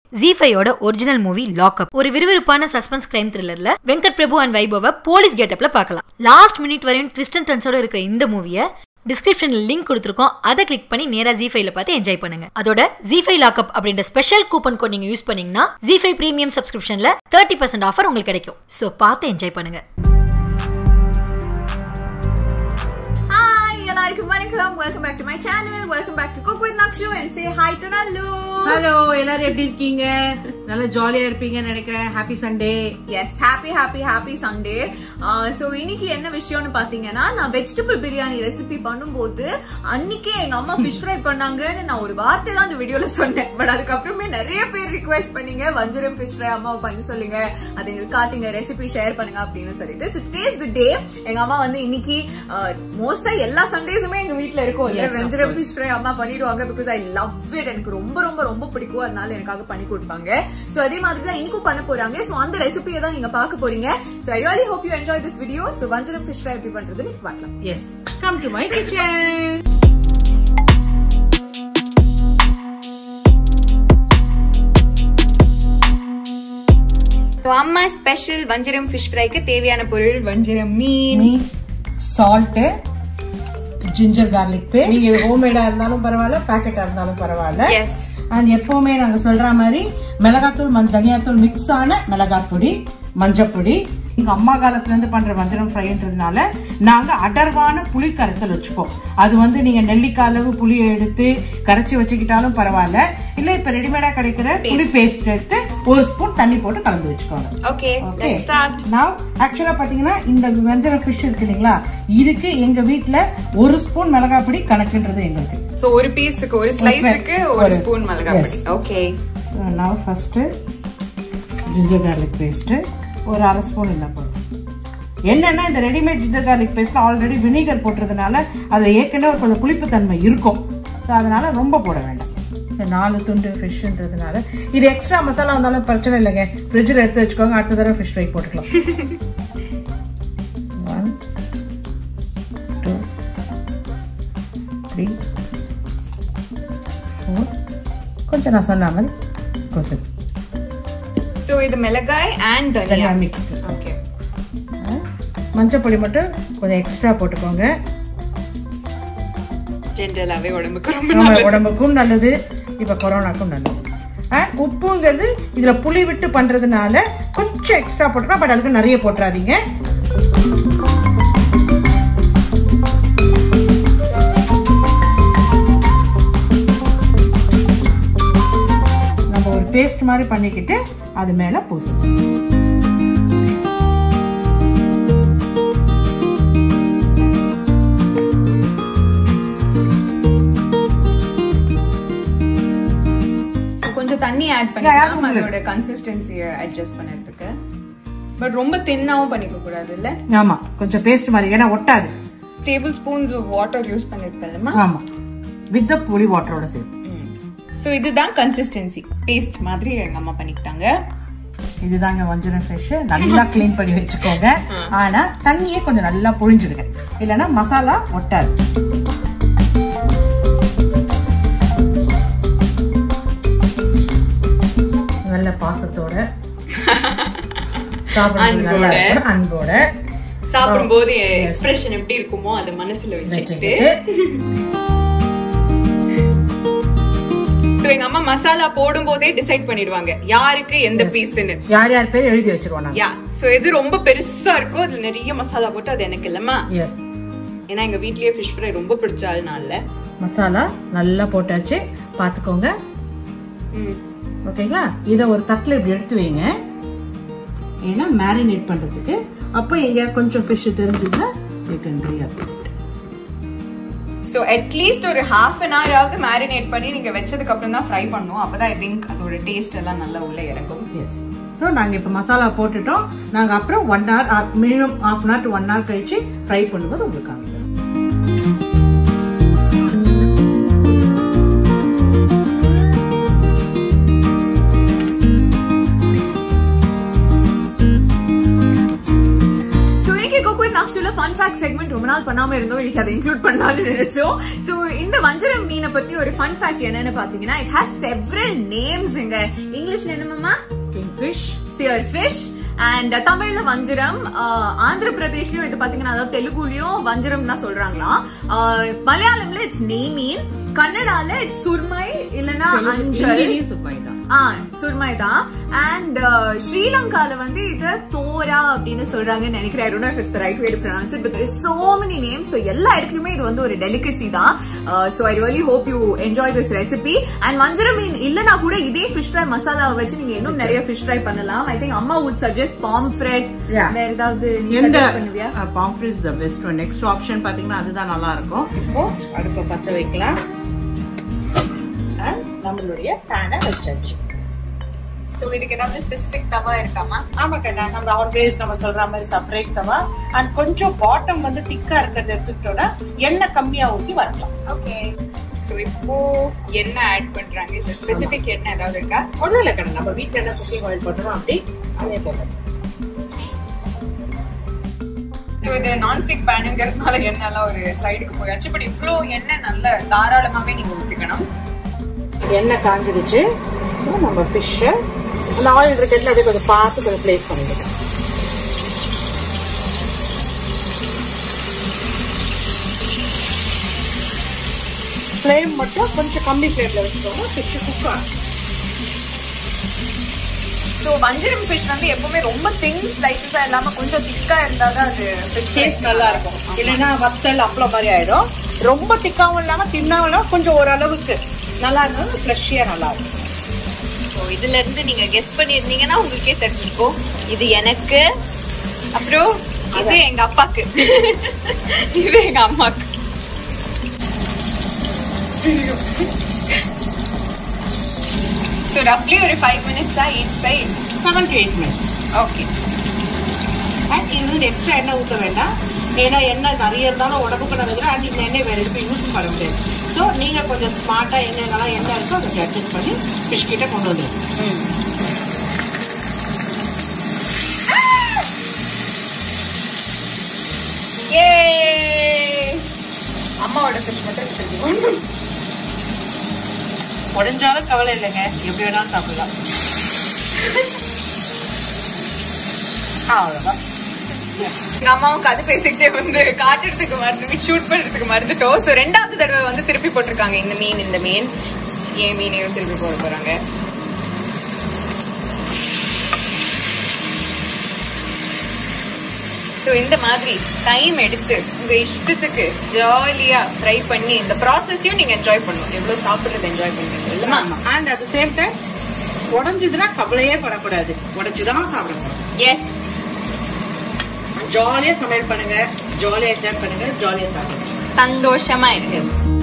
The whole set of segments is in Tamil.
ஜீஃபையோட ஒரிஜினல் மூவி லாக்அப் ஒரு விறுவிறுப்பான சஸ்பென்ஸ் கிரைம் த்ரில்லர்ல வெங்கட் பிரபு அண்ட் வைபவ போலீஸ் கெட்டப்ல பார்க்கலாம் லாஸ்ட் மினிட் வரையும் ட்விஸ்ட் அண்ட் டர்ன்ஸோட இருக்கிற இந்த மூவியை டிஸ்கிரிப்ஷன்ல லிங்க் கொடுத்துருக்கோம் அதை கிளிக் பண்ணி நேரா ஜி ஃபைவ்ல பார்த்து என்ஜாய் பண்ணுங்க அதோட ஜி ஃபைவ் லாக்அப் அப்படின்ற ஸ்பெஷல் கூப்பன் கோட் நீங்க யூஸ் பண்ணீங்கன்னா ஜி ஃபைவ் பிரீமியம் சப்ஸ்கிரிப்ஷன்ல தேர்ட்டி பர்சன்ட் ஆஃபர் உங்களுக்கு கிடைக்கும் ஸோ பார்த்து என்ஜாய் பண்ணுங்க ஹாய் எல்லாருக்கும் வணக்கம் welcome back to my channel welcome back to cook with Nakshu and say hi to Nallu hello எல்லாரும் எப்படி இருக்கீங்க நல்லா ஜாலியா இருப்பீங்கன்னு நினைக்கிறேன் happy Sunday yes happy happy happy Sunday so இன்னைக்கு என்ன விஷயம்னு பாத்தீங்கன்னா நான் வெஜிடபிள் பிரியாணி ரெசிபி பண்ணும்போது அன்னைக்கே எங்க அம்மா ஃபிஷ் ஃப்ரை பண்ணாங்கன்னு நான் ஒரு வார்த்தை தான் அந்த வீடியோல சொன்னேன் பட் அதுக்கப்புறமே நிறைய பேர் ரிக்வெஸ்ட் பண்ணீங்க வஞ்சரம் ஃபிஷ் ஃப்ரை அம்மாவை பண்ணி சொல்லுங்க அதை எங்களுக்கு காட்டுங்க ரெசிபி ஷேர் பண்ணுங்க அப்படின்னு சொல்லிட்டு ஸோ டுடே தி டே எங்க அம்மா வந்து இன்னைக்கு மோஸ்டா எல்லா சண்டேஸுமே எங்க வீட்ல இருக்கும் Yes, of வெஞ்சரம் course. ஃபிஷ் ஃப்ரை அம்மா பண்ணிடுவாங்க பிகாஸ் ஐ லவ் இட் எனக்கு ரொம்ப ரொம்ப ரொம்ப பிடிக்கும் அதனால எனக்காக பண்ணி கொடுப்பாங்க சோ அதே மாதிரி தான் இன்னும் பண்ண போறாங்க சோ அந்த ரெசிபியை தான் நீங்க பார்க்க போறீங்க so I really hope you enjoy this video so வஞ்சரம் ஃபிஷ் ஃப்ரை எப்படி பண்றதுன்னு பார்க்கலாம் yes come to my kitchen அம்மா ஸ்பெஷல் வஞ்சரம் ஃபிஷ் ஃப்ரைக்கு தேவையான பொருள் வஞ்சரம் மீன் சால்ட் ஜிஞ்சர் கார்லிக் பேஸ்ட் நீங்க ஹோம்மேடா இருந்தாலும் பரவாயில்ல பேக்கெட்டா இருந்தாலும் பரவாயில்ல Yes. அண்ட் எப்பவுமே நாங்க சொல்ற மாதிரி மிளகாத்தூள் மண் தனியாத்தூள் மிக்ஸ் ஆன மிளகாய் பொடி மஞ்சப்பொடி எங்க அம்மா காலத்துல இருந்து பண்ற வஞ்சரம் ஃப்ரைன்றதுனால நாங்க அடர்வான புளி கரைசல் வச்சுப்போம் அது வந்து நீங்க நெல்லிக்காய் அளவு புளியை எடுத்து கரைச்சி வச்சுக்கிட்டாலும் பரவாயில்ல இல்ல இப்ப ரெடிமேடா கிடைக்கிற புளி பேஸ்ட் எடுத்து ஒரு ஸ்பூன் தண்ணி போட்டு கலந்து வச்சுக்கோங்க ஓகே ஓகே நான் ஆக்சுவலா பாத்தீங்கன்னா இந்த வெஞ்சரம் ஃபிஷ் இருக்கு இல்லைங்களா இதுக்கு எங்க வீட்ல ஒரு ஸ்பூன் மிளகாய் பொடி கணக்குன்றது எங்களுக்கு சோ ஒரு பீஸுக்கு ஒரு ஸ்லைஸுக்கு ஒரு ஒரு- ஸ்பூன் மிளகாய் பொடி Yes. ஓகே ஸோ நான் ஃபர்ஸ்ட் ஜிஞ்சர் கார்லிக் பேஸ்ட் ஒரு அரை ஸ்பூன் இருந்தால் போதும் என்னன்னா இந்த ரெடிமேட் ஜிஞ்சர் கார்லிக் பேஸ்ட்ல ஆல்ரெடி வினிகர் போட்டுறதுனால அதுல ஏற்கனவே ஒரு கொஞ்சம் புளிப்புத்தன்மை இருக்கும் ஸோ அதனால ரொம்ப போட வேண்டாம் ஸோ நாலு துண்டு ஃபிஷ்ன்றதுனால இது எக்ஸ்ட்ரா மசாலா வந்தாலும் பிரச்சனை இல்லைங்க ஃப்ரிட்ஜில் எடுத்து வச்சுக்கோங்க அடுத்த தடவை ஃபிஷ் ஃப்ரை போட்டுக்கலாம் ஒன் டூ த்ரீ ஃபோர் கொஞ்சம் நான் சொன்ன மாதிரி கொசு சோ இது மிளகாய் அண்ட் தனியா தனியா மிக்ஸ்டு ஓகே மஞ்சள் பொடி மட்டும் கொஞ்சம் எக்ஸ்ட்ரா போட்டுக்கோங்க ஜென்ரலாவே உடம்புக்கு ரொம்ப நம்ம உடம்புக்கும் நல்லது இப்போ கொரோனாக்கும் நல்லது அஹ், உப்புங்கிறது இதுல புளி விட்டு பண்றதுனால கொஞ்சம் எக்ஸ்ட்ரா போட்டுக்கலாம் பட் அதுக்கு நிறைய போட்டுறாதீங்க நம்ம ஒரு பேஸ்ட் மாதிரி பண்ணிக்கிட்டு அது மேல பூசணும் So, கொஞ்சம் தண்ணி ஆட் Yeah, add பண்ணிக்கலாம் பண்ணுங்க. அதோட கன்சிஸ்டன்சியை அட்ஜஸ்ட் பண்ணறதுக்கு பட் ரொம்ப தின்னாவும் பண்ணிக்க கூடாது இல்ல ஆமா கொஞ்சம் பேஸ்ட் மாதிரி ஏன்னா ஒட்டாது டேபிள் ஸ்பூன்ஸ் வாட்டர் யூஸ் பண்ணிருக்கலாமா ஆமா வித் புளி வாட்டரோட சேர்த்து சோ இதுதான் கன்சிஸ்டன்சி பேஸ்ட் மாதிரி எங்க அம்மா பண்ணிக்கிட்டாங்க இதுதாங்க வஞ்சரம் ஃபிஷ் நல்லா க்ளீன் பண்ணி வச்சுக்கோங்க ஆனா தண்ணியே கொஞ்சம் நல்லா புழிஞ்சிடுங்க இல்லைன்னா மசாலா ஒட்டாது நல்ல பாசத்தோட சாப்பிடுறது நல்லா அன்போட. இருக்கணும், அன்போட சாப்பிடும்போது எக்ஸ்பிரஷன் எப்படி இருக்குமோ அதை மனசுல வச்சுக்கிட்டு வச்சுக்கிட்டு சோ எங்க அம்மா மசாலா போடும் போதே டிசைட் பண்ணிடுவாங்க யாருக்கு எந்த பீஸ்னு யார் யார் பேர் எழுதி வச்சிருவோம் நாங்க யா சோ எது ரொம்ப பெருசா இருக்கோ அதுல நிறைய மசாலா போட்டு அது எனக்கு இல்லம்மா எஸ் ஏன்னா எங்க வீட்லயே ஃபிஷ் ஃப்ரை ரொம்ப பிடிச்ச ஆள்னால மசாலா நல்லா போட்டாச்சு பாத்துக்கோங்க ம் ஓகேங்களா இதை ஒரு தட்டில் இப்படி எடுத்து வைங்க ஏன்னா மேரினேட் பண்றதுக்கு அப்போ எங்க கொஞ்சம் ஃபிஷ் தெரிஞ்சதுன்னா you can try up so at least ஒரு ஹாஃப் அன் ஹவர் ஆவது மேரினேட் பண்ணி நீங்க வச்சதுக்கு அப்புறம் தான் ஃப்ரை பண்ணும் அப்பதான் ஐ திங்க் அதோட டேஸ்ட் எல்லாம் நல்லா உள்ள இறங்கும் எஸ் ஸோ நாங்கள் இப்போ மசாலா போட்டுட்டோம் நாங்கள் அப்புறம் one hour minimum half an hour to one hour கழிச்சு ஃப்ரை பண்ணும்போது உங்களுக்கு காமிக்கிறோம் ஸோ இன்னைக்கு குக் வித் நாக்ஸ்டூல ஃபன் ஃபேக்ட் செக்மெண்ட் ரொம்ப நாள் பண்ணாம இருந்தோம் இன்னைக்கு அதை இன்க்ளூட் பண்ணலாம்னு நினைச்சோம் சோ இந்த வஞ்சரம் மீனை பத்தி ஒரு ஃபன் ஃபேக்ட் என்னன்னு பாத்தீங்கன்னா இட் ஹாஸ் செவரல் நேம்ஸ் இங்க இங்கிலீஷ்ல என்னமாமா கிங்ஃபிஷ் சியர் ஃபிஷ் அண்ட் தமிழ்ல வஞ்சிரம் ஆஹ், ஆந்திர பிரதேஷ்லயும் இது பாத்தீங்கன்னா அதாவது தெலுங்குலயும் வஞ்சிரம் தான் சொல்றாங்களாம் ஆஹ், மலையாளம்ல இட்ஸ் நெய்மீன் கன்னடால இட்ஸ் சுர்மை இல்லனா அஞ்சல் சுப்பாய் தான் ஆ சுர்மை தான் அண்ட் ஸ்ரீலங்கால வந்து இத தோரா அப்படின்னு சொல்றாங்கன்னு நினைக்கிறேன் I don't know if it's the right way to pronounce it but there is so many names so எல்லா இடத்துலயுமே இது வந்து ஒரு டெலிகசி தான் so I really hope you enjoy this recipe and வஞ்சர மீன் இல்லனா கூட இதே ஃபிஷ் ஃப்ரை மசாலாவை வச்சு நீங்க இன்னும் நிறைய ஃபிஷ் ஃப்ரை பண்ணலாம் ஐ திங்க் அம்மா would suggest பாம்ஃப்ரெட் Yeah. வேற ஏதாவது நீ எந்த suggest பண்ணுவியா pomfret's the best one next option பாத்தீங்கன்னா அதுதான் நல்லா இருக்கும் இப்போ அடுப்பை பத்த வைக்கலாம் And நம்மளுடைய பேனை வச்சாச்சு சோ இதுக்கு ஏதாவது ஸ்பெசிபிக் தவா இருக்காமா ஆமா கண்ணா நம்ம ஆல்வேஸ் நம்ம சொல்ற மாதிரி செப்பரேட் தவா அண்ட் கொஞ்சம் பாட்டம் வந்து திக்கா இருக்கிறத எடுத்துக்கிட்டோம்னா எண்ணெய் கம்மியா ஊத்தி வரலாம் ஓகே சோ இப்போ என்ன ஆட் பண்றாங்க ஸ்பெசிபிக் என்ன ஏதாவது இருக்கா ஒண்ணும் இல்ல கண்ணா நம்ம வீட்டுல என்ன குக்கிங் ஆயில் போட்டோமோ அப்படி அதே போல ஸோ இது நான்ஸ்டிக் பேனுங்கிறதுனால எண்ணெய்லாம் ஒரு சைடுக்கு போயாச்சு பட் இவ்வளோ எண்ணெய் நல்ல தாராளமாவே நீங்க ஊத்திக்கணும் எண்ணெய் காஞ்சிடுச்சு ஸோ நம்ம ஃபிஷ்ஷை அந்த ஆயில் இருக்கிறதுல அப்படியே கொஞ்சம் பார்த்து கொஞ்சம் பிளேஸ் பண்ணிடுங்க ஃப்ளேம் மட்டும் கொஞ்சம் கம்மி ஃப்ளேம்ல வச்சுக்கோங்க ஃபிஷ் குக் ஆகும் ஸோ வஞ்சிரம் ஃபிஷ் வந்து எப்பவுமே ரொம்ப தின் ஸ்லைசஸா இல்லாம கொஞ்சம் திக்கா இருந்தா தான் அது டேஸ்ட் நல்லா இருக்கும் இல்லைன்னா வத்தல் அப்பளம் மாதிரி ஆயிடும் ரொம்ப திக்காவும் இல்லாம தின்னாவும் இல்லாம கொஞ்சம் ஓரளவுக்கு நல்லா இருந்தாலும் ஃப்ரெஷ்ஷியா நல்லா இருக்கும் ஸோ இதுல இருந்து நீங்க கெஸ் பண்ணிருந்தீங்கன்னா உங்களுக்கே தெரிஞ்சிருக்கும் இது எனக்கு அப்புறம் இது எங்க அப்பாக்கு இது எங்க அம்மாக்கு ஸோ ரஃப்லி ஒரு ஃபைவ் மினிட்ஸா each side seven to eight minutes okay and இது வந்து எக்ஸ்ட்ரா எண்ணெய் ஊற்ற வேண்டாம் ஏன்னா எண்ணெய் நிறைய இருந்தாலும் உடம்புக்கு நல்லது அண்ட் இந்த எண்ணெய் வேறு எதுக்கும் யூஸ் பண்ண முடியாது ஸோ நீங்கள் கொஞ்சம் ஸ்மார்ட்டாக எண்ணெய்லாம் எண்ணெய் இருக்கோ அதை அட்ஜஸ்ட் பண்ணி ஃபிஷ் கிட்ட கொண்டு வந்துடும் ஏ அம்மாவோட ஃபிஷ் மட்டும் தெரிஞ்சுக்கணும் உடஞ்சாலும் கவலை இல்லைங்க எப்படி வேணாலும் சாப்பிடலாம் அவ்வளோதான் எங்க அம்மாவும் கதை பேசிக்கிட்டே வந்து காட்டுறதுக்கு மறந்து ஷூட் பண்றதுக்கு மறந்துட்டோம் சோ ரெண்டாவது தடவை வந்து திருப்பி போட்டிருக்காங்க இந்த மீன் இந்த மீன் ஏன் மீனையும் திருப்பி போட போறாங்க ஸோ இந்த மாதிரி டைம் எடுத்து உங்க இஷ்டத்துக்கு ஜாலியா ட்ரை பண்ணி இந்த ப்ராசஸையும் நீங்க என்ஜாய் பண்ணணும் எவ்வளவு சாப்பிடுறது என்ஜாய் பண்ணுவீங்க இல்லமா அண்ட் அட் சேம் டைம் உடஞ்சதுன்னா கவலையே படக்கூடாது உடச்சுதான் சாப்பிடணும் எஸ் ஜாலியா சமையல் பண்ணுங்க ஜாலியா என்ஜாய் பண்ணுங்க ஜாலியா சாப்பிடுங்க சந்தோஷமா இருக்கு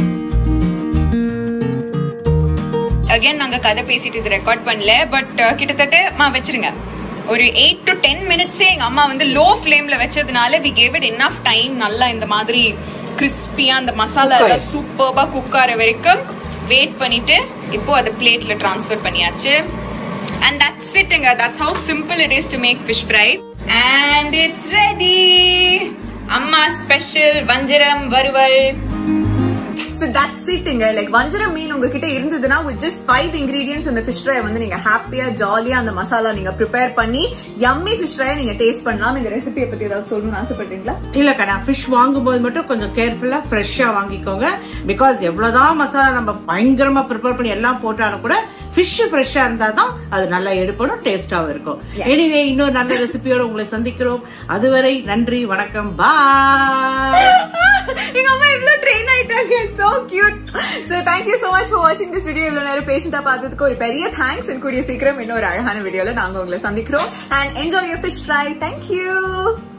அகைன் நாங்க கதை பேசிட்டு இது ரெக்கார்ட் பண்ணல பட் கிட்டத்தட்ட மா வச்சிருங்க ஒரு எயிட் டு டென் மினிட்ஸே எங்க அம்மா வந்து லோ ஃப்ளேம்ல வச்சதுனால we gave it enough time நல்லா இந்த மாதிரி கிறிஸ்பியா அந்த மசாலா Cook எல்லாம் சூப்பர்பா குக் ஆற வரைக்கும் வெயிட் பண்ணிட்டு இப்போ அதை பிளேட்ல ட்ரான்ஸ்ஃபர் பண்ணியாச்சு அண்ட் தட்ஸ் இட்டுங்க that's how simple it is to make fish fry and it's ready அம்மா ஸ்பெஷல் வஞ்சரம் வறுவல் So that's itங்க லைக் வஞ்சரம் மீன் உங்ககிட்ட இருந்ததுன்னா with just five ingredients அந்த fish fry வந்து நீங்க ஹாப்பியா ஜாலியா அந்த மசாலா நீங்க ப்ரிப்பேர் பண்ணி yummy fish fry நீங்க டேஸ்ட் பண்ணலாம் இந்த ரெசிபியை பத்தி ஏதாவது சொல்லணும்னு ஆசைப்பட்டீங்களா இல்லக்கா நான் ஃபிஷ் வாங்கும்போது மட்டும் கொஞ்சம் கேர்ஃபுல்லா ஃப்ரெஷ்ஷா வாங்கிக்கோங்க பிகாஸ் எவ்வளவுதான் மசாலா நம்ம பயங்கரமா ப்ரிப்பேர் பண்ணி எல்லாம் போட்டாலும் கூட ஃபிஷ் ஃப்ரெஷ்ஷா இருந்தா தான் அது நல்லா எடுப்படும் டேஸ்டாவும் இருக்கும் எனிவே இன்னொரு நல்ல ரெசிபியோட உங்களை சந்திக்கிறோம் அதுவரை நன்றி வணக்கம் பாய் எங்க அம்மா இவ்வளவு ட்ரெயின் ஆயிட்டாங்க so cute so thank you so much for வாட்சிங் திஸ் வீடியோ இவ்வளவு நேரம் பேஷண்டா பார்த்ததுக்கு ஒரு பெரிய தேங்க்ஸ் கூடிய சீக்கிரம் இன்னொரு அழகான வீடியோல நாங்க உங்களை சந்திக்கிறோம் and enjoy your fish fry thank you